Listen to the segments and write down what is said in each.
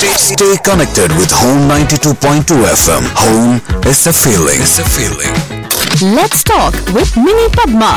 Stay, stay connected with Home 92.2 FM. Home is a feeling. It's a feeling. Let's talk with Mini Padma.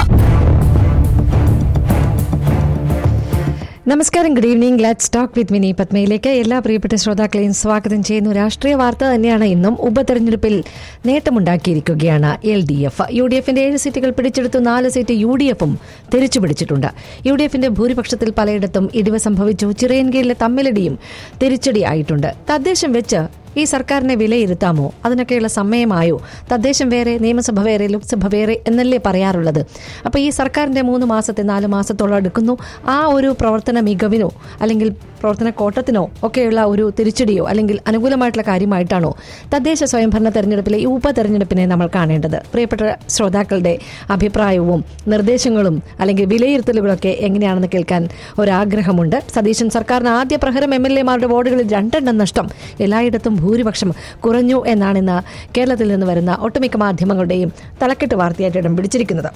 നമസ്കാരം good evening let's talk with Mini പത്മയിലേക്ക് എല്ലാ പ്രിയപ്പെട്ട ശ്രോതാക്കളെയും സ്വാഗതം ചെയ്യുന്നു രാഷ്ട്രീയ വാർത്ത തന്നെയാണ് ഇന്നും ഉപതെരഞ്ഞെടുപ്പിൽ നേട്ടമുണ്ടാക്കിയിരിക്കുകയാണ് L D F U D എഫിന്റെ ഏഴ് സീറ്റുകൾ പിടിച്ചെടുത്തു നാല് സീറ്റ് യു ഡി എഫും തിരിച്ചു പിടിച്ചിട്ടുണ്ട് യു ഡി എഫിന്റെ ഭൂരിപക്ഷത്തിൽ പലയിടത്തും ഇടിവ് സംഭവിച്ചു ചിറയൻകീഴിലെ തമ്മിലടിയും തിരിച്ചടിയായിട്ടുണ്ട് തദ്ദേശം വെച്ച് ഈ സർക്കാരിനെ വിലയിരുത്താമോ അതിനൊക്കെയുള്ള സമയമായോ തദ്ദേശം വേറെ നിയമസഭ വേറെ ലോക്സഭ വേറെ എന്നല്ലേ പറയാറുള്ളത് അപ്പോൾ ഈ സർക്കാരിൻ്റെ മൂന്ന് മാസത്തെ നാല് മാസത്തോളം എടുക്കുന്നു ആ ഒരു പ്രവർത്തന മികവിനോ അല്ലെങ്കിൽ പ്രവർത്തന കോട്ടത്തിനോ ഒക്കെയുള്ള ഒരു തിരിച്ചടിയോ അല്ലെങ്കിൽ അനുകൂലമായിട്ടുള്ള കാര്യമായിട്ടാണോ തദ്ദേശ സ്വയംഭരണ തെരഞ്ഞെടുപ്പിലെ ഈ ഉപതെരഞ്ഞെടുപ്പിനെ നമ്മൾ കാണേണ്ടത് പ്രിയപ്പെട്ട ശ്രോതാക്കളുടെ അഭിപ്രായവും നിർദ്ദേശങ്ങളും അല്ലെങ്കിൽ വിലയിരുത്തലുകളൊക്കെ എങ്ങനെയാണെന്ന് കേൾക്കാൻ ഒരാഗ്രഹമുണ്ട് സതീശൻ സർക്കാരിന് ആദ്യ പ്രഹരം എം എൽ എമാരുടെ വോർഡുകളിൽ രണ്ടെണ്ണം നഷ്ടം എല്ലായിടത്തും ഭൂരിപക്ഷം കുറഞ്ഞു എന്നാണ് ഇന്ന് കേരളത്തിൽ നിന്ന് വരുന്ന ഒട്ടുമിക്ക മാധ്യമങ്ങളുടെയും തലക്കെട്ട് വാർത്തയായിട്ട് ഇടം പിടിച്ചിരിക്കുന്നത്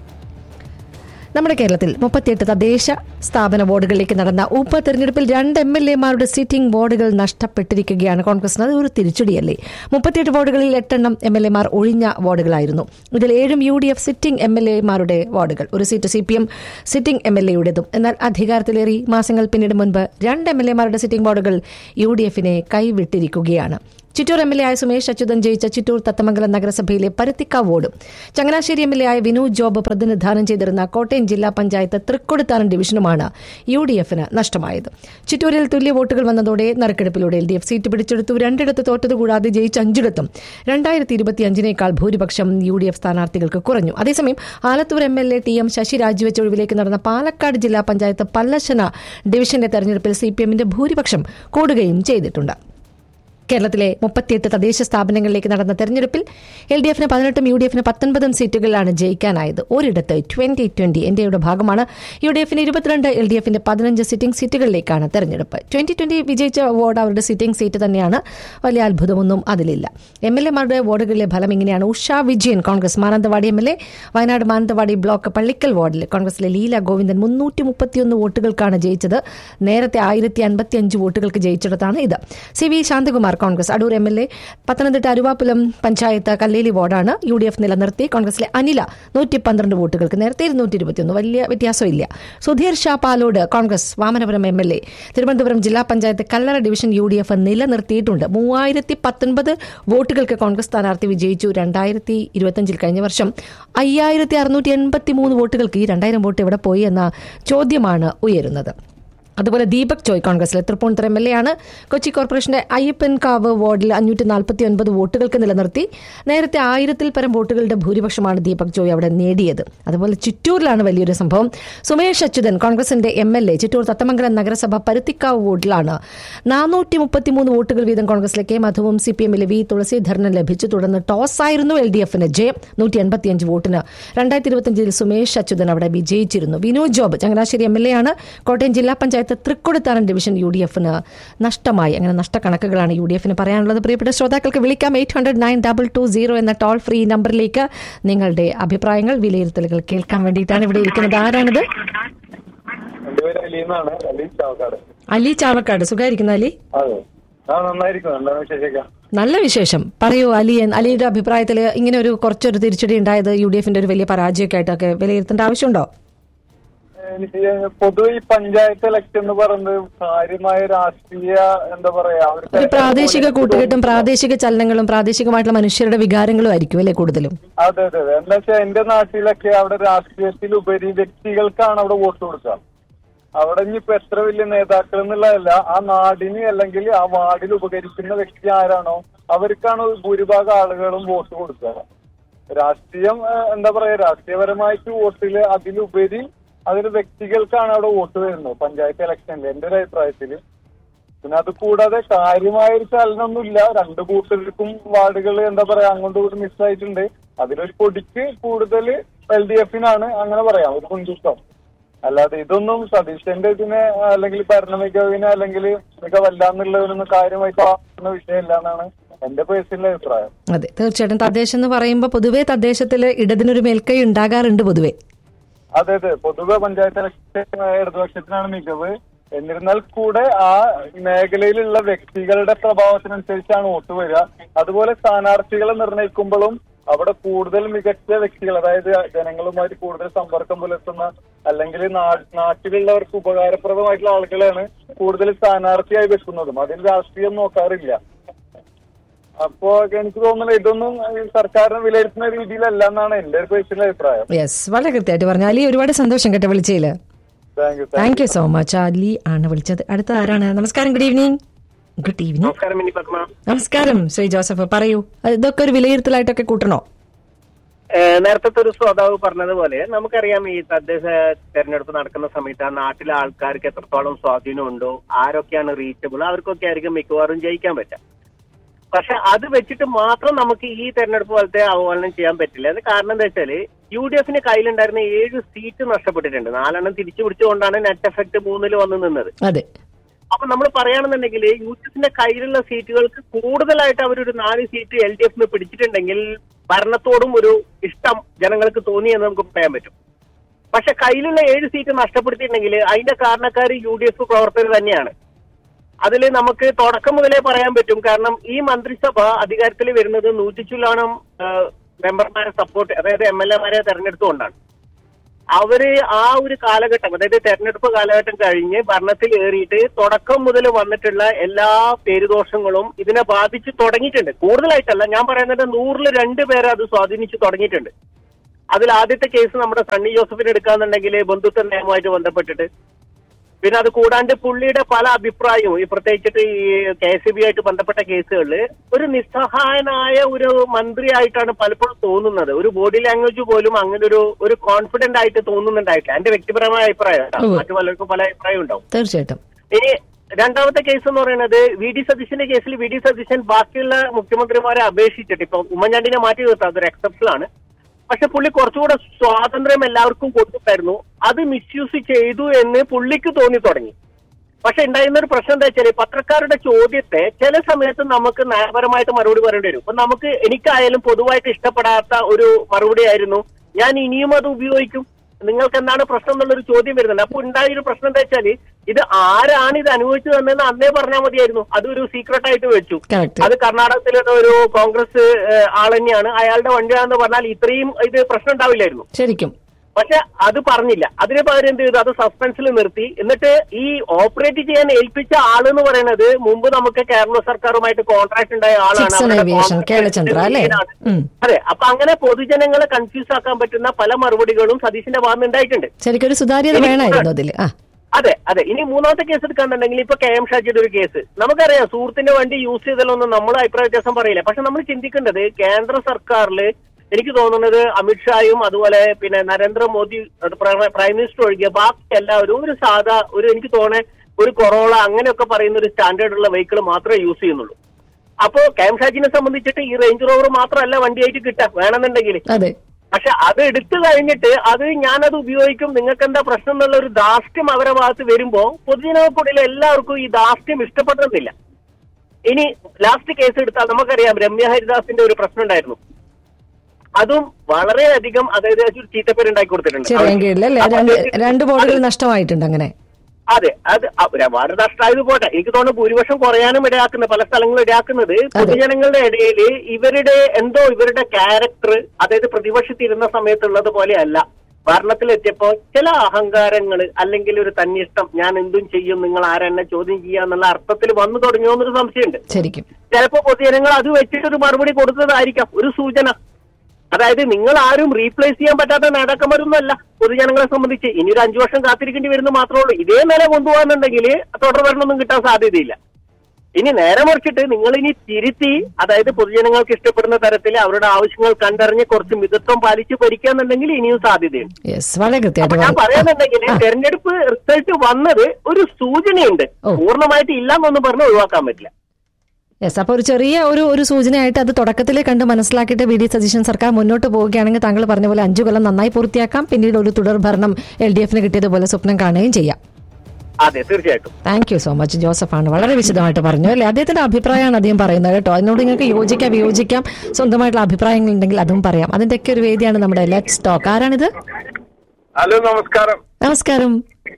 നമ്മുടെ കേരളത്തിൽ മുപ്പത്തിയെട്ട് തദ്ദേശ സ്ഥാപന വോർഡുകളിലേക്ക് നടന്ന ഉപതെരഞ്ഞെടുപ്പിൽ രണ്ട് എം എൽ എമാരുടെ സിറ്റിംഗ് വോർഡുകൾ നഷ്ടപ്പെട്ടിരിക്കുകയാണ് കോൺഗ്രസിന് അത് ഒരു തിരിച്ചടിയല്ലേ മുപ്പത്തിയെട്ട് വോർഡുകളിൽ എട്ടെണ്ണം എം എൽ എമാർ ഒഴിഞ്ഞ വോർഡുകളായിരുന്നു ഇതിൽ ഏഴും U D F sitting M L എമാരുടെ വാർഡുകൾ ഒരു seat C P M sitting M L എയുടേതും എന്നാൽ അധികാരത്തിലേറി മാസങ്ങൾ പിന്നീട് മുൻപ് രണ്ട് എം എൽ എമാരുടെ സിറ്റിംഗ് വാർഡുകൾ യു ഡി എഫിനെ കൈവിട്ടിരിക്കുകയാണ് ചിറ്റൂർ എം എൽ എ ആയ സുമേഷ് അച്യുതൻ ജയിച്ച ചിറ്റൂർ തത്തമംഗലം നഗരസഭയിലെ പരുത്തിക്കാവ് വോർഡും ചങ്ങനാശ്ശേരി എം എൽ എ ആയ വിനു ജോബ് പ്രതിനിധാനം ചെയ്തിരുന്ന കോട്ടയം ജില്ലാ പഞ്ചായത്ത് തൃക്കൊടുത്താനം ഡിവിഷനുമാണ് യു ഡി എഫിന് നഷ്ടമായത് ചിറ്റൂരിൽ തുല്യ വോട്ടുകൾ വന്നതോടെ നറുക്കെടുപ്പിലൂടെ എൽ ഡി എഫ് സീറ്റ് പിടിച്ചെടുത്തു രണ്ടിടത്ത് തോറ്റത് കൂടാതെ ജയിച്ച അഞ്ചിടത്തും രണ്ടായിരത്തി ഇരുപത്തിയഞ്ചിനേക്കാൾ ഭൂരിപക്ഷം യു ഡി എഫ് സ്ഥാനാർത്ഥികൾക്ക് കുറഞ്ഞു അതേസമയം Alathur M L A T M Sasi രാജിവെച്ച ഒഴിവിലേക്ക് നടന്ന പാലക്കാട് ജില്ലാ പഞ്ചായത്ത് പല്ലശന ഡിവിഷന്റെ തെരഞ്ഞെടുപ്പിൽ സി പി എമ്മിന്റെ ഭൂരിപക്ഷം കൂടുകയും ചെയ്തിട്ടുണ്ട് കേരളത്തിലെ മുപ്പത്തിയെട്ട് തദ്ദേശ സ്ഥാപനങ്ങളിലേക്ക് നടന്ന തെരഞ്ഞെടുപ്പിൽ എൽ ഡി എഫിന് പതിനെട്ടും യു ഡി എഫിന് പത്തൊൻപതും സീറ്റുകളിലാണ് ജയിക്കാനായത് ഒരിടത്ത് ട്വന്റി ട്വന്റി ഇന്ത്യയുടെ ഭാഗമാണ് യു ഡി എഫിന് ഇരുപത്തിരണ്ട് എൽ ഡി എഫിന്റെ പതിനഞ്ച് സിറ്റിംഗ് സീറ്റുകളിലേക്കാണ് തെരഞ്ഞെടുപ്പ് ട്വന്റി ട്വന്റി വിജയിച്ച വാർഡ് അവരുടെ സിറ്റിംഗ് സീറ്റ് തന്നെയാണ് വലിയ അത്ഭുതമൊന്നും അതിലില്ല എം എൽ എമാരുടെ വാർഡുകളിലെ ഫലം ഇങ്ങനെയാണ് Usha Vijayan Congress Mananthavady M L A Wayanad Mananthavady block Pallikkal വാർഡിൽ കോൺഗ്രസിലെ ലീല ഗോവിന്ദൻ മുന്നൂറ്റി മുപ്പത്തിയൊന്ന് വോട്ടുകൾക്കാണ് ജയിച്ചത് നേരത്തെ ആയിരത്തി അൻപത്തി അഞ്ച് വോട്ടുകൾക്ക് ജയിച്ചിടത്താണ് ഇത് C V Shanthakumar Congress Adoor M L A Pathanamthitta Aruvappulam panchayat Kalleli വാർഡാണ് യു ഡി എഫ് നിലനിർത്തി കോൺഗ്രസിലെ അനില നൂറ്റി പന്ത്രണ്ട് വോട്ടുകൾക്ക് നേരത്തെ ഇരുന്നൂറ്റി ഇരുപത്തിയൊന്ന് വലിയ വ്യത്യാസമില്ല Sudheer Shah Palode Congress Vamanapuram M L A Thiruvananthapuram ജില്ലാ panchayat Kallara division U D F നിലനിർത്തിയിട്ടുണ്ട് മൂവായിരത്തി പത്തൊൻപത് വോട്ടുകൾക്ക് കോൺഗ്രസ് സ്ഥാനാർത്ഥി വിജയിച്ചു രണ്ടായിരത്തി ഇരുപത്തിയഞ്ചിൽ കഴിഞ്ഞ വർഷം അയ്യായിരത്തി അറുന്നൂറ്റി എൺപത്തി മൂന്ന് വോട്ടുകൾക്ക് ഈ രണ്ടായിരം വോട്ട് എവിടെ പോയി എന്ന ചോദ്യമാണ് ഉയരുന്നത് അതുപോലെ ദീപക് ചോയ് കോൺഗ്രസിലെ തൃപ്പൂണിത്തുറ എം എൽ എ ആണ് കൊച്ചി കോർപ്പറേഷന്റെ അയ്യപ്പൻകാവ് വാർഡിൽ അഞ്ഞൂറ്റി നാൽപ്പത്തി ഒൻപത് വോട്ടുകൾക്ക് നിലനിർത്തി നേരത്തെ ആയിരത്തിൽ പരം വോട്ടുകളുടെ ഭൂരിപക്ഷമാണ് ദീപക് ചോയ് അവിടെ നേടിയത് അതുപോലെ ചിറ്റൂരിലാണ് വലിയൊരു സംഭവം സുമേഷ് അച്യുതൻ കോൺഗ്രസിന്റെ M L A Chittur Thathamangalam നഗരസഭ പരുത്തിക്കാവ് വാർഡിലാണ് നാനൂറ്റി മുപ്പത്തിമൂന്ന് വോട്ടുകൾ വീതം കോൺഗ്രസിലെ കെ മധുവും സി പി എമ്മിലെ വി തുളസീധരനും ലഭിച്ചു തുടർന്ന് ടോസ് ആയിരുന്നു എൽ ഡി എഫിന് ജയം നൂറ്റി എൺപത്തിയഞ്ച് വോട്ടിന് രണ്ടായിരത്തി ഇരുപത്തിയഞ്ചിൽ സുമേഷ് അച്യുതൻ അവിടെ വിജയിച്ചിരുന്നു Vinu Job Changanassery M L A ആണ് കോട്ടയം ജില്ലാ panchayat Thrikkodithanam division U D എഫിന് നഷ്ടമായി അങ്ങനെ നഷ്ടക്കണക്കുകളാണ് യു ഡി എഫിന് പറയാനുള്ളത് പ്രിയപ്പെട്ട ശ്രോതാക്കൾക്ക് വിളിക്കാം eight hundred nine double two zero എന്ന ടോൾ ഫ്രീ നമ്പറിലേക്ക് നിങ്ങളുടെ അഭിപ്രായങ്ങൾ വിലയിരുത്തലുകൾ കേൾക്കാൻ വേണ്ടിയിട്ടാണ് ഇവിടെ ഇരിക്കുന്നത് ആരാണിത് എന്റെ പേര് അലി എന്നാണ് അലി ചാവക്കാട് അലി ചാവക്കാട് സുഖമായിരിക്കുന്ന അലി അതെ ആ നന്നായിരിക്കും എന്താണ് വിശേഷിക്ക നല്ല വിശേഷം പറയൂ അലി അലിയുടെ അഭിപ്രായത്തിൽ ഇങ്ങനെ ഒരു കുറച്ചൊരു തിരിച്ചടി ഉണ്ടായത് യു ഡി എഫിന്റെ ഒരു വലിയ പരാജയമൊക്കെ ആയിട്ടൊക്കെ വിലയിരുത്തേണ്ട ആവശ്യമുണ്ടോ എനിക്ക് പൊതുവെ ഈ പഞ്ചായത്ത് ഇലക്ഷൻ എന്ന് പറയുന്നത് കാര്യമായ രാഷ്ട്രീയ എന്താ പറയാ ഒരു പ്രാദേശിക കൂട്ടുകെട്ടും പ്രാദേശിക ചലനങ്ങളും പ്രാദേശികമായിട്ടുള്ള മനുഷ്യരുടെ വികാരങ്ങളും ആയിരിക്കും അല്ലേ കൂടുതലും അതെ അതെ അതെ എന്താ വെച്ചാൽ എന്റെ നാട്ടിലൊക്കെ അവിടെ രാഷ്ട്രീയത്തിലുപരി വ്യക്തികൾക്കാണ് അവിടെ വോട്ട് കൊടുക്കുക അവിടെ ഇനിയിപ്പോ എത്ര വലിയ നേതാക്കൾ എന്നുള്ളതല്ല ആ നാടിന് അല്ലെങ്കിൽ ആ വാർഡിൽ ഉപകരിക്കുന്ന വ്യക്തി ആരാണോ അവർക്കാണ് ഭൂരിഭാഗം ആളുകളും വോട്ട് കൊടുക്കുക രാഷ്ട്രീയം ഏഹ്, എന്താ പറയാ രാഷ്ട്രീയപരമായിട്ട് വോട്ടില് അതിലുപരി അതിന് വ്യക്തികൾക്കാണ് അവിടെ വോട്ട് വരുന്നത് പഞ്ചായത്ത് ഇലക്ഷനിൽ എന്റെ ഒരു അഭിപ്രായത്തില് പിന്നെ അത് കൂടാതെ കാര്യമായ ഒരു ചലനമൊന്നുമില്ല രണ്ട് കൂട്ടർക്കും വാർഡുകൾ എന്താ പറയാ അങ്ങോട്ടും ഇങ്ങോട്ടും മിസ്സായിട്ടുണ്ട് അതിലൊരു പൊടിക്ക് കൂടുതൽ എൽ ഡി എഫിനാണ് അങ്ങനെ പറയാം ഒരു മുൻതൂക്കം അല്ലാതെ ഇതൊന്നും സതീശന്റെ ഇതിനെ അല്ലെങ്കിൽ ഭരണ മികവിനെ അല്ലെങ്കിൽ മികവല്ല എന്നുള്ളതിനൊന്നും കാര്യമായി കാണുന്ന വിഷയമില്ല എന്നാണ് എന്റെ പേഴ്സണൽ അഭിപ്രായം അതെ തീർച്ചയായിട്ടും തദ്ദേശം എന്ന് പറയുമ്പോൾ പൊതുവേ തദ്ദേശത്തിൽ ഇടതിനൊരു മേൽക്കൈ ഉണ്ടാകാറുണ്ട് പൊതുവേ അതെ അതെ പൊതുവെ പഞ്ചായത്ത് ഇലക്ഷൻ ഇടതുപക്ഷത്തിനാണ് മികവ് എന്നിരുന്നാൽ കൂടെ ആ മേഖലയിലുള്ള വ്യക്തികളുടെ പ്രഭാവത്തിനനുസരിച്ചാണ് വോട്ട് വരിക അതുപോലെ സ്ഥാനാർത്ഥികളെ നിർണ്ണയിക്കുമ്പോഴും അവിടെ കൂടുതൽ മികച്ച വ്യക്തികൾ അതായത് ജനങ്ങളുമായിട്ട് കൂടുതൽ സമ്പർക്കം പുലർത്തുന്ന അല്ലെങ്കിൽ നാ- നാട്ടിലുള്ളവർക്ക് ഉപകാരപ്രദമായിട്ടുള്ള ആളുകളെയാണ് കൂടുതൽ സ്ഥാനാർത്ഥിയായി വെക്കുന്നതും അതിൽ രാഷ്ട്രീയം നോക്കാറില്ല അപ്പോ എനിക്ക് തോന്നുന്നത് ഇതൊന്നും ഈ സർക്കാരിനെ വിലയിരുത്തുന്ന രീതിയിലല്ല എന്നാണ് എന്റെ ഒരു പേഴ്സണൽ അഭിപ്രായം യെസ് വളരെ കൃത്യമായിട്ട് പറഞ്ഞു അലി ഒരുപാട് സന്തോഷം കേട്ടോ വിളിച്ചതില് thank you thank you so much Ali ആണ് വിളിച്ചത് അടുത്ത ആരാണ് നമസ്കാരം ഗുഡ് ഈവനിങ് ഗുഡ് ഈവനിങ് നമസ്കാരം മിനി പത്മ നമസ്കാരം ശ്രീ ജോസഫ് പറയൂ ഇതൊക്കെ ഒരു വിലയിരുത്തലായിട്ടൊക്കെ കൂട്ടണോ ഏഹ് നേരത്തെ ഒരു ശ്രോതാവ് പറഞ്ഞതുപോലെ നമുക്കറിയാം ഈ തദ്ദേശ തെരഞ്ഞെടുപ്പ് നടക്കുന്ന സമയത്ത് ആ നാട്ടിലെ ആൾക്കാർക്ക് എത്രത്തോളം സ്വാധീനമുണ്ടോ ആരൊക്കെയാണ് റീച്ചബിൾ അവർക്കൊക്കെ ആയിരിക്കും മിക്കവാറും ജയിക്കാൻ പറ്റുക പക്ഷെ അത് വെച്ചിട്ട് മാത്രം നമുക്ക് ഈ തെരഞ്ഞെടുപ്പ് പോലത്തെ അവഹേളനം ചെയ്യാൻ പറ്റില്ല അത് കാരണം എന്താ വെച്ചാല് യു ഡി എഫിന് കയ്യിലുണ്ടായിരുന്ന ഏഴ് സീറ്റ് നഷ്ടപ്പെട്ടിട്ടുണ്ട് നാലെണ്ണം തിരിച്ചു പിടിച്ചുകൊണ്ടാണ് നെറ്റ് എഫക്ട് മൂന്നിൽ വന്ന് നിന്നത് അതെ അപ്പൊ നമ്മൾ പറയുകയാണെന്നുണ്ടെങ്കിൽ യു ഡി എഫിന്റെ കയ്യിലുള്ള സീറ്റുകൾക്ക് കൂടുതലായിട്ട് അവരൊരു നാല് സീറ്റ് എൽ ഡി എഫിന് പിടിച്ചിട്ടുണ്ടെങ്കിൽ ഭരണത്തോടും ഒരു ഇഷ്ടം ജനങ്ങൾക്ക് തോന്നിയെന്ന് നമുക്ക് പറയാൻ പറ്റും പക്ഷെ കയ്യിലുള്ള ഏഴ് സീറ്റ് നഷ്ടപ്പെടുത്തിയിട്ടുണ്ടെങ്കിൽ അതിന്റെ കാരണക്കാർ യു ഡി എഫ് പ്രവർത്തകർ തന്നെയാണ് അതിൽ നമുക്ക് തുടക്കം മുതലേ പറയാൻ പറ്റും കാരണം ഈ മന്ത്രിസഭ അധികാരത്തിൽ വരുന്നത് നൂറ്റിച്ചുല്ലോണം മെമ്പർമാരെ സപ്പോർട്ട് അതായത് എം എൽ എമാരെ തെരഞ്ഞെടുത്തുകൊണ്ടാണ് അവര് ആ ഒരു കാലഘട്ടം അതായത് തെരഞ്ഞെടുപ്പ് കാലഘട്ടം കഴിഞ്ഞ് ഭരണത്തിൽ ഏറിയിട്ട് തുടക്കം മുതൽ വന്നിട്ടുള്ള എല്ലാ പേരുദോഷങ്ങളും ഇതിനെ ബാധിച്ച് തുടങ്ങിയിട്ടുണ്ട് കൂടുതലായിട്ടല്ല ഞാൻ പറയുന്നത് നൂറിൽ രണ്ട് പേരെ അത് സ്വാധീനിച്ച് തുടങ്ങിയിട്ടുണ്ട് അതിൽ ആദ്യത്തെ കേസ് നമ്മുടെ സണ്ണി ജോസഫിന് എടുക്കാന്നുണ്ടെങ്കിൽ ബന്ധുത്വ നിയമവുമായിട്ട് ബന്ധപ്പെട്ടിട്ട് പിന്നെ അത് കൂടാണ്ട് പുള്ളിയുടെ പല അഭിപ്രായവും ഈ പ്രത്യേകിച്ചിട്ട് ഈ കെ എസ് ബി ആയിട്ട് ബന്ധപ്പെട്ട കേസുകളിൽ ഒരു നിസ്സഹായനായ ഒരു മന്ത്രിയായിട്ടാണ് പലപ്പോഴും തോന്നുന്നത് ഒരു ബോഡി ലാംഗ്വേജ് പോലും അങ്ങനെ ഒരു ഒരു കോൺഫിഡന്റ് ആയിട്ട് തോന്നുന്നുണ്ടായിട്ടില്ല എന്റെ വ്യക്തിപരമായ അഭിപ്രായം കേട്ടോ. ഉവ്വ്. മറ്റു പലർക്കും പല അഭിപ്രായം ഉണ്ടാവും തീർച്ചയായിട്ടും ഇനി രണ്ടാമത്തെ കേസ് എന്ന് പറയുന്നത് വി ഡി സതീശന്റെ കേസിൽ വി ഡി സതീശൻ ബാക്കിയുള്ള മുഖ്യമന്ത്രിമാരെ അപേക്ഷിച്ചിട്ട് ഇപ്പൊ ഉമ്മൻചാണ്ടിനെ മാറ്റി നിർത്താം അതൊരു എക്സെപ്ഷൻ ആണ് പക്ഷെ പുള്ളി കുറച്ചുകൂടെ സ്വാതന്ത്ര്യം എല്ലാവർക്കും കൊടുത്തിട്ടായിരുന്നു അത് മിസ്യൂസ് ചെയ്തു എന്ന് പുള്ളിക്ക് തോന്നി തുടങ്ങി പക്ഷെ ഉണ്ടായിരുന്ന ഒരു പ്രശ്നം എന്താ വെച്ചാൽ പത്രക്കാരുടെ ചോദ്യത്തെ ചില സമയത്ത് നമുക്ക് നയപരമായിട്ട് മറുപടി പറയേണ്ടി വരും ഇപ്പൊ നമുക്ക് എനിക്കായാലും പൊതുവായിട്ട് ഇഷ്ടപ്പെടാത്ത ഒരു മറുപടി ആയിരുന്നു ഞാൻ ഇനിയും അത് ഉപയോഗിക്കും നിങ്ങൾക്ക് എന്താണ് പ്രശ്നം എന്നുള്ളൊരു ചോദ്യം വരുന്നുണ്ട് അപ്പൊ ഉണ്ടായ ഒരു പ്രശ്നം എന്താ വെച്ചാൽ ഇത് ആരാണ് ഇത് അനുഭവിച്ചു തന്നെന്ന് അന്നേ പറഞ്ഞാൽ മതിയായിരുന്നു അതൊരു സീക്രട്ട് ആയിട്ട് വെച്ചു Correct. അത് കർണാടകത്തിലെ ഒരു കോൺഗ്രസ് ഏഹ്, ആൾ തന്നെയാണ് അയാളുടെ വണ്ടിയാണെന്ന് പറഞ്ഞാൽ ഇത്രയും ഇത് പ്രശ്നം ഉണ്ടാവില്ലായിരുന്നു ശരിക്കും പക്ഷെ അത് പറഞ്ഞില്ല അതിന് പകരം എന്ത് ചെയ്തു അത് സസ്പെൻസിൽ നിർത്തി എന്നിട്ട് ഈ ഓപ്പറേറ്റ് ചെയ്യാൻ ഏൽപ്പിച്ച ആളെന്ന് പറയുന്നത് മുമ്പ് നമുക്ക് കേരള സർക്കാരുമായിട്ട് കോൺട്രാക്ട് ഉണ്ടായ ആളാണ് ചിക്സൺ അവരുടെ ഏവിയേഷൻ contract കേളചന്ദ്ര അല്ലേ ലീഡാണ്. ഉം. അതെ അപ്പൊ അങ്ങനെ പൊതുജനങ്ങളെ കൺഫ്യൂസ് ആക്കാൻ പറ്റുന്ന പല മറുപടികളും സതീശന്റെ ഭാഗത്ത് ഉണ്ടായിട്ടുണ്ട് ശരിക്കും ഒരു സുതാര്യത എനിക്ക് വേണമായിരുന്നു അതിൽ ആ അതെ അതെ ഇനി മൂന്നാമത്തെ കേസ് എടുക്കാന്നുണ്ടെങ്കിൽ ഇപ്പൊ കെ എം ഷാജിയുടെ ഒരു കേസ് നമുക്കറിയാം സുഹൃത്തിന്റെ വണ്ടി യൂസ് ചെയ്തതിലൊന്നും നമ്മൾ അഭിപ്രായ വ്യത്യാസം പറയില്ല പക്ഷെ നമ്മൾ ചിന്തിക്കേണ്ടത് കേന്ദ്ര സർക്കാരിൽ എനിക്ക് തോന്നുന്നത് അമിത്ഷായും അതുപോലെ പിന്നെ നരേന്ദ്രമോദി അത് പ്ര- പ്രൈം മിനിസ്റ്റർ ഒഴികെ ബാക്കി എല്ലാവരും ഒരു സാധാ ഒരു എനിക്ക് തോന്നേ ഒരു കൊറോള അങ്ങനെയൊക്കെ പറയുന്ന ഒരു സ്റ്റാൻഡേർഡ് ഉള്ള വെഹിക്കിൾ മാത്രമേ യൂസ് ചെയ്യുന്നുള്ളൂ അപ്പോ കെ എം ഷാജിനെ സംബന്ധിച്ചിട്ട് ഈ റേഞ്ച് റോവർ മാത്രമല്ല വണ്ടിയായിട്ട് കിട്ടുക വേണമെന്നുണ്ടെങ്കിൽ അതെ പക്ഷെ അത് എടുത്തു കഴിഞ്ഞിട്ട് അത് ഞാനത് ഉപയോഗിക്കും നിങ്ങൾക്ക് എന്താ പ്രശ്നം എന്നുള്ള ഒരു ദാസ്യം അവരുടെ ഭാഗത്ത് വരുമ്പോ പൊതുജനങ്ങൾക്കുള്ളിൽ എല്ലാവർക്കും ഈ ദാസ്യം ഇഷ്ടപ്പെടുന്നില്ല ഇനി ലാസ്റ്റ് കേസ് എടുത്താൽ നമുക്കറിയാം രമ്യ ഹരിദാസിന്റെ ഒരു പ്രശ്നം ഉണ്ടായിരുന്നു അതും വളരെയധികം അതായത് ഒരു ചീത്തപ്പേരുണ്ടാക്കി കൊടുത്തിട്ടുണ്ട് ചെറിയൻകീഴിൽ അല്ലേ അപ്പൊ രണ്ട് അത് രണ്ട് ബോർഡുകൾ നഷ്ടമായിട്ടുണ്ട് അങ്ങനെ അതെ അത് ഒരുപാട് നഷ്ടമായത് പോട്ടെ എനിക്ക് തോന്നുന്നു ഭൂരിപക്ഷം കുറയാനും ഇടയാക്കുന്നത് പല സ്ഥലങ്ങളും ഇടയാക്കുന്നത് പൊതുജനങ്ങളുടെ ഇടയിൽ ഇവരുടെ എന്തോ ഇവരുടെ ക്യാരക്ടർ അതായത് പ്രതിപക്ഷത്തിരുന്ന സമയത്തുള്ളത് പോലെയല്ല ഭരണത്തിലെത്തിയപ്പോ ചില അഹങ്കാരങ്ങൾ അല്ലെങ്കിൽ ഒരു തന്നിഷ്ടം ഞാൻ എന്തും ചെയ്യും നിങ്ങൾ ആരെന്നെ ചോദ്യം ചെയ്യാന്നുള്ള അർത്ഥത്തിൽ വന്നു തുടങ്ങിയോ എന്നൊരു സംശയമുണ്ട് ശരിക്കും ചിലപ്പോ പൊതുജനങ്ങൾ അത് വെച്ചിട്ടൊരു മറുപടി കൊടുത്തതായിരിക്കാം ഒരു സൂചന അതായത് നിങ്ങൾ ആരും റീപ്ലേസ് ചെയ്യാൻ പറ്റാത്ത നേതാക്കന്മാരൊന്നും അല്ല പൊതുജനങ്ങളെ സംബന്ധിച്ച് ഇനി ഒരു അഞ്ചു വർഷം കാത്തിരിക്കേണ്ടി വരുന്നു മാത്രമേ ഉള്ളൂ ഇതേ നില കൊണ്ടുപോകാന്നുണ്ടെങ്കിൽ തുടർ ഭരണമൊന്നും കിട്ടാൻ സാധ്യതയില്ല ഇനി നേരെ മറിച്ചിട്ട് നിങ്ങൾ ഇനി തിരുത്തി അതായത് പൊതുജനങ്ങൾക്ക് ഇഷ്ടപ്പെടുന്ന തരത്തിൽ അവരുടെ ആവശ്യങ്ങൾ കണ്ടറിഞ്ഞ് കുറച്ച് മിതത്വം പാലിച്ച് ഭരിക്കാന്നുണ്ടെങ്കിൽ ഇനിയും സാധ്യതയുണ്ട് യെസ് വളരെ അപ്പൊ കൃത്യമായിട്ട് ഞാൻ പറഞ്ഞു പറയാന്നുണ്ടെങ്കിൽ ആ, തെരഞ്ഞെടുപ്പ് റിസൾട്ട് വന്നത് ഒരു സൂചനയുണ്ട് ഓ. പൂർണ്ണമായിട്ട് ഇല്ലാന്നൊന്നും പറഞ്ഞ് ഒഴിവാക്കാൻ പറ്റില്ല യെസ് അപ്പൊ ഒരു ചെറിയ ഒരു ഒരു സൂചനയായിട്ട് അത് തുടക്കത്തിലേ കണ്ട് മനസ്സിലാക്കിയിട്ട് വി ഡി സതീശൻ സർക്കാർ മുന്നോട്ട് പോവുകയാണെങ്കിൽ താങ്കൾ പറഞ്ഞ പോലെ അഞ്ചു കൊല്ലം നന്നായി പൂർത്തിയാക്കാം പിന്നീട് ഒരു തുടർ ഭരണം എൽ ഡി എഫിന് കിട്ടിയതുപോലെ സ്വപ്നം കാണുകയും ചെയ്യാം അതെ തീർച്ചയായിട്ടും താങ്ക് യു സോ മച്ച് ജോസഫാണ് വളരെ വിശദമായിട്ട് പറഞ്ഞു അല്ലേ അദ്ദേഹത്തിന്റെ അഭിപ്രായമാണ് അദ്ദേഹം പറയുന്നത് കേട്ടോ അതിനോട് നിങ്ങൾക്ക് യോജിക്കാം വിയോജിക്കാം സ്വന്തമായിട്ടുള്ള അഭിപ്രായങ്ങൾ ഉണ്ടെങ്കിൽ അതും പറയാം അതിന്റെയൊക്കെ ഒരു വേദിയാണ് നമ്മുടെ ലെറ്റ്സ് ടോക്ക് ആരാണിത് ഹലോ നമസ്കാരം നമസ്കാരം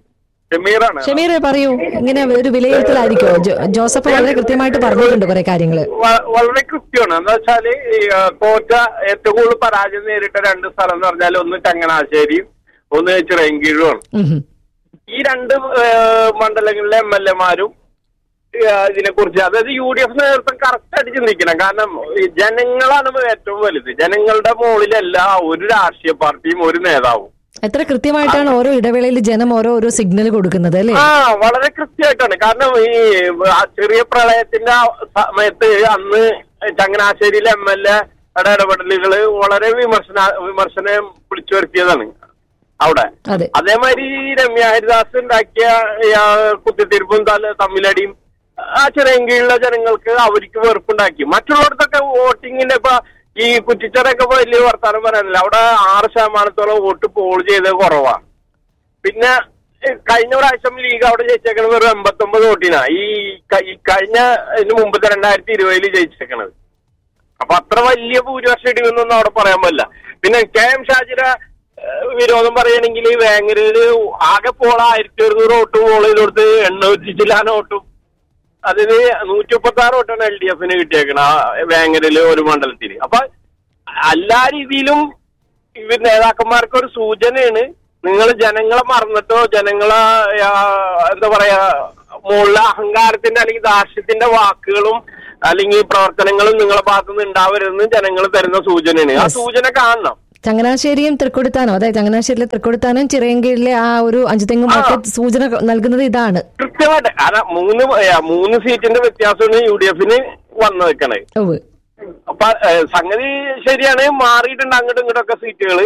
ഷമീറാണ് ഷമീർ പറയൂ ഇങ്ങനെ ഒരു വിലയിരുത്തലായിരിക്കോ ജോ- ജോസഫ് വളരെ കൃത്യമായിട്ട് പറഞ്ഞിട്ടുണ്ട് കുറെ കാര്യങ്ങള് വ- വളരെ കൃത്യമാണ് എന്താ വെച്ചാല് ഈ ആ, കോറ്റ ഏറ്റവും കൂടുതൽ പരാജയം നേരിട്ട രണ്ട് സ്ഥലം എന്ന് പറഞ്ഞാൽ ഒന്ന് ചങ്ങനാശ്ശേരിയും ഒന്ന് ചിറയൻകീഴുമാണ് ഉം ഹും. ഈ രണ്ട് ആ, മണ്ഡലങ്ങളിലെ എം എൽ എമാരും ഇതിനെ കുറിച്ച് അതായത് യു ഡി എഫ് നേതൃത്വം കറക്റ്റ് ആയിട്ട് ചിന്തിക്കണം കാരണം ഈ ജനങ്ങളാണ് ഏറ്റവും വലുത് ജനങ്ങളുടെ മുകളിലല്ല ഒരു രാഷ്ട്രീയ പാർട്ടിയും ഒരു നേതാവും എത്ര കൃത്യമായിട്ടാണ് ഓരോ ഇടവേളയിൽ ജനം ഓരോ ഓരോ സിഗ്നൽ കൊടുക്കുന്നത് അല്ലേ ആ വളരെ കൃത്യമായിട്ടാണ് കാരണം ഈ ആ ചെറിയ പ്രളയത്തിന്റെ ആ സമയത്ത് അന്ന് ചങ്ങനാശ്ശേരിയിലെ എം എൽ എയുടെ ഇടപെടലുകള് വളരെ വിമർശന വിമർശനം വിളിച്ചു വരുത്തിയതാണ് അവിടെ അതെ അതേമാതിരി ഈ രമ്യ ഹരിദാസ് ഉണ്ടാക്കിയ ഈ ആ കുത്തിത്തിരിപ്പും തല- തമ്മിലടിയും ആ ചെറിയങ്കീഴിലെ ജനങ്ങൾക്ക് അവർക്ക് വെറുപ്പുണ്ടാക്കി മറ്റുള്ളിടത്തൊക്കെ വോട്ടിങ്ങിന്റെ ഇപ്പൊ ഈ കുറ്റിച്ചറൊക്കെ വലിയ വർത്താനം പറയാനില്ല അവിടെ ആറ് ശതമാനത്തോളം വോട്ട് പോൾ ചെയ്തത് കുറവാണ് പിന്നെ ഏ, കഴിഞ്ഞ പ്രാവശ്യം ലീഗ് അവിടെ ജയിച്ചേക്കണത് ഒരു എൺപത്തൊമ്പത് വോട്ടിനാ ഈ ക- ഈ കഴിഞ്ഞ ഇതിന് മുമ്പത്തെ രണ്ടായിരത്തി ഇരുപതിൽ ജയിച്ചേക്കണത് അപ്പൊ അത്ര വലിയ ഭൂരിപക്ഷം ഇടിവെന്നൊന്നും അവിടെ പറയാൻ പറ്റില്ല പിന്നെ കെ എം ഷാജിര ഏഹ്, വിരോധം പറയുകയാണെങ്കിൽ വേങ്ങരയില് ആകെ പോള ആയിരത്തി ഒരുന്നൂറ് വോട്ട് പോൾ ചെയ്ത് കൊടുത്ത് എണ്ണൂറ്റി ചില്ലാന വോട്ടും അതിന് നൂറ്റി മുപ്പത്തി ആറ് വോട്ടാണ് എൽ ഡി എഫിന് കിട്ടിയേക്കണ ആ വേങ്ങരയില് ഒരു മണ്ഡലത്തിൽ അപ്പൊ എല്ലാ രീതിയിലും ഇവർ നേതാക്കന്മാർക്ക് ഒരു സൂചനയാണ് നിങ്ങൾ ജനങ്ങളെ മറന്നിട്ടോ ജനങ്ങളെ ആ, എന്താ പറയാ മുകളിലെ അഹങ്കാരത്തിന്റെ അല്ലെങ്കിൽ ദാർഷ്ട്യത്തിന്റെ വാക്കുകളും അല്ലെങ്കിൽ പ്രവർത്തനങ്ങളും നിങ്ങളെ ഭാഗത്തുനിന്ന് ഉണ്ടാവരുതെന്ന് ജനങ്ങൾ തരുന്ന സൂചനയാണ് ആ Yes. സൂചന കാണണം ചങ്ങനാശ്ശേരിയും തൃക്കൊടുത്താനും അതായത് ചങ്ങനാശ്ശേരിയിലെ തൃക്കൊടുത്താനും ചിറയൻകീഴിലെ ആ ഒരു അഞ്ചുതെങ്ങും ഒക്കെ സൂചന നൽകുന്നത് ഇതാണ് കൃത്യമായിട്ട് കാരണം മൂന്ന് ഏ, മൂന്ന് സീറ്റിന്റെ വ്യത്യാസമാണ് യു ഡി എഫിന് വന്നു നിൽക്കണത് ഉവ്വ്. അപ്പൊ ഏ, സംഗതി ശരിയാണ് മാറിയിട്ടുണ്ട് അങ്ങോട്ടും ഇങ്ങോട്ടും ഒക്കെ സീറ്റുകൾ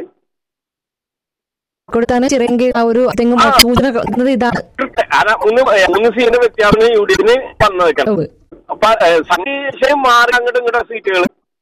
കൊടുത്താനും ചിറയൻകീഴ് ആ ഒരു തെങ്ങും ആ. സൂചന നൽകുന്നത് ഇതാണ് കാരണം മൂന്ന് ഏ, മൂന്ന് സീറ്റിന്റെ വ്യത്യാസമാണ് യു ഡി എഫിന് വന്നു നിൽക്കണം ഉവ്വ്. അപ്പൊ ഏ, സംഗതി ശരി മാറി അങ്ങോട്ടും ഇങ്ങോട്ടും സീറ്റുകൾ